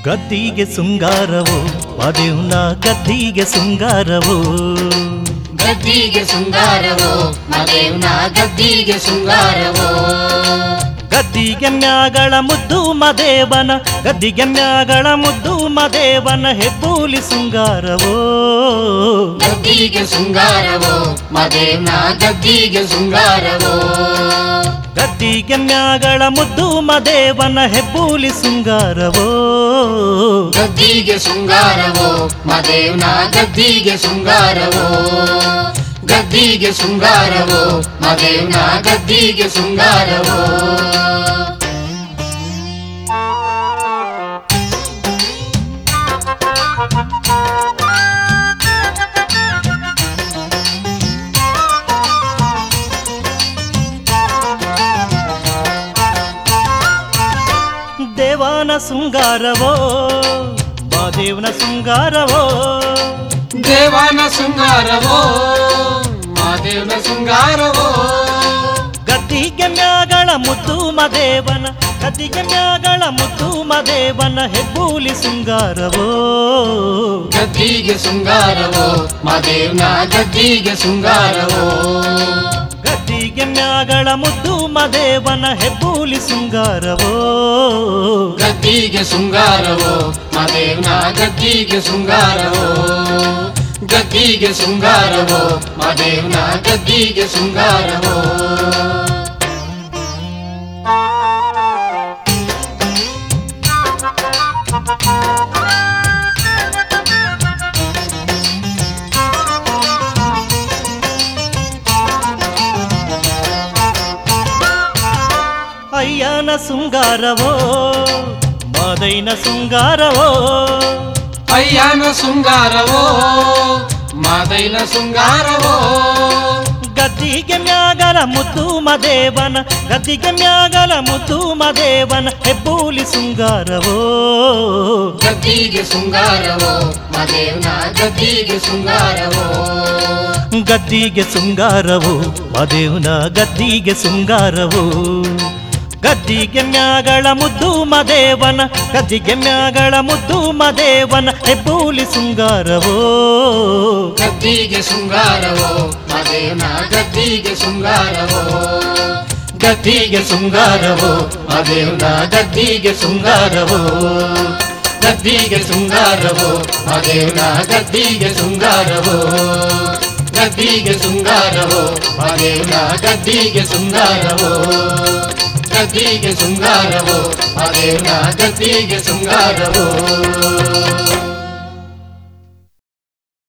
ಗದ್ದಿಗೆ ಸುಂಗಾರವೋ ಮದೇವ್ನ ಗದ್ದಿಗೆ ಸುಂಗಾರವೋ ಗದ್ದಿಗೆ ಶೃಂಗಾರವೋ ಮದೇವ್ನ ಗದ್ದಿಗೆ ಶೃಂಗಾರವೋ ಗದ್ದಿಗೆ ಮ್ಯಾಗಳ ಮುದ್ದು ಮದೇವನ ಗದ್ದಿಗೆ ಮ್ಯಾಗಳ ಮುದ್ದು ಮದೇವನ ಹೆಬ್ಬೂಲಿ ಸುಂಗಾರವೋ ಗದ್ದಿಗೆ ಶೃಂಗಾರವೋ ಮದೇವ್ನ ಗದ್ದಿಗೆ ಶೃಂಗಾರವೋ ಗದ್ದಿಗೆ ಮ್ಯಾಗಳ ಮುದ್ದು ಮದೇವನ ಹೆಬ್ಬೂಲಿ ಸುಂಗಾರವೋ ಗದ್ದಿಗೆ ಶೃಂಗಾರವೋ ಮದೇವ್ನ ಗದ್ದಿಗೆ ಶೃಂಗಾರವೋ ಗದ್ದಿಗೆ ಶೃಂಗಾರವೋ ಮದೇವ್ನ ಗದ್ದಿಗೆ ಶೃಂಗಾರವೋ ದೇವಾನ ಸುಂಗಾರವೋ ಮದೇವ್ನ ಸುಂಗಾರವೋ ದೇವನ ಶೃಂಗಾರವೋ ಮಾದೇವನ ಶೃಂಗಾರವೋ ಗದ್ದಿಗೆ ಮ್ಯಾಗಳ ಮುದ್ದು ಮದೇವನ ಗದ್ದಿಗೆ ಮ್ಯಾಗಳ ಮುದ್ದು ಮದೇವನ ಹೆಬ್ಬೂಲಿ ಸುಂಗಾರವೋ ಗದ್ದಿಗೆ ಶೃಂಗಾರವೋ ಮಾದೇವ್ನ ಗದ್ದಿಗೆ ಶೃಂಗಾರವೋ ಗದ್ದಿಗೆ ಮ್ಯಾಗಳ ಮುದ್ದು ಮದೇವನ ಹೆಬ್ಬೂಲಿ ಸುಂಗಾರವೋ ಗದ್ದಿಗೆ ಶೃಂಗಾರವೋ ಮಾದೇವ್ನ ಗದ್ದಿಗೆ ಶೃಂಗಾರವೋ ಗದ್ದಿಗೆ ಶೃಂಗಾರವೋ ಮಾದೇವ್ನ ಗದ್ದಿಗೆ ಶೃಂಗಾರವೋ ಅಯ್ಯನ ಸುಂಗಾರವೋ ಮದೈನ ಸುಂಗಾರವೋ ಅಯ್ಯನ ಶೃಂಗಾರವೋ ಮಾದೈನ ಶೃಂಗಾರವೋ ಗದ್ದಿಗೆ ಮ್ಯಾಗಲ ಮುದ್ದು ಮದೇವನ ಗದ್ದಿಗೆ ಮ್ಯಾಗಲ ಮುದ್ದು ಮದೇವನ ಹೆಬ್ಬೂಲಿ ಸುಂಗಾರವೋ ಗದ್ದಿಗೆ ಶೃಂಗಾರವೋ ಮದೇವ್ನ ಗದ್ದಿಗೆ ಶೃಂಗಾರವೋ ಗದ್ದಿಗೆ ಸುಂಗಾರವೋ ಮದೇವನ ಗದ್ದಿಗೆ ಸುಂಗಾರವೋ ಗದ್ದಿಗೆ ಮ್ಯಾಗಳ ಮುದ್ದು ಮದೇವನ ಗದ್ದಿಗೆ ಮ್ಯಾಗಳ ಮುದ್ದು ಮದೇವನ ಹೆಬ್ಬೂಲಿ ಸುಂಗಾರವೋ ಗದ್ದಿಗೆ ಶೃಂಗಾರವೋ ಮದೇವ್ನ ಗದ್ದಿಗೆ ಶೃಂಗಾರವೋ ಗದ್ದಿಗೆ ಸುಂಗಾರವೋ ಮದೇವನ ಗದ್ದಿಗೆ ಸುಂಗಾರವೋ ಗದ್ದಿಗೆ ಸುಂಗಾರವೋ ಮದೇವನ ಗದ್ದಿಗೆ ಸುಂಗಾರವೋ ಗದ್ದಿಗೆ ಸುಂಗಾರವೋ ಮದೇವನ ಗದ್ದಿಗೆ ಸುಂಗಾರವೋ ಗದ್ದಿಗೆ ಸುಂಗಾರವೋ ಮದೇವನ ಗದ್ದಿಗೆ ಸುಂಗಾರವೋ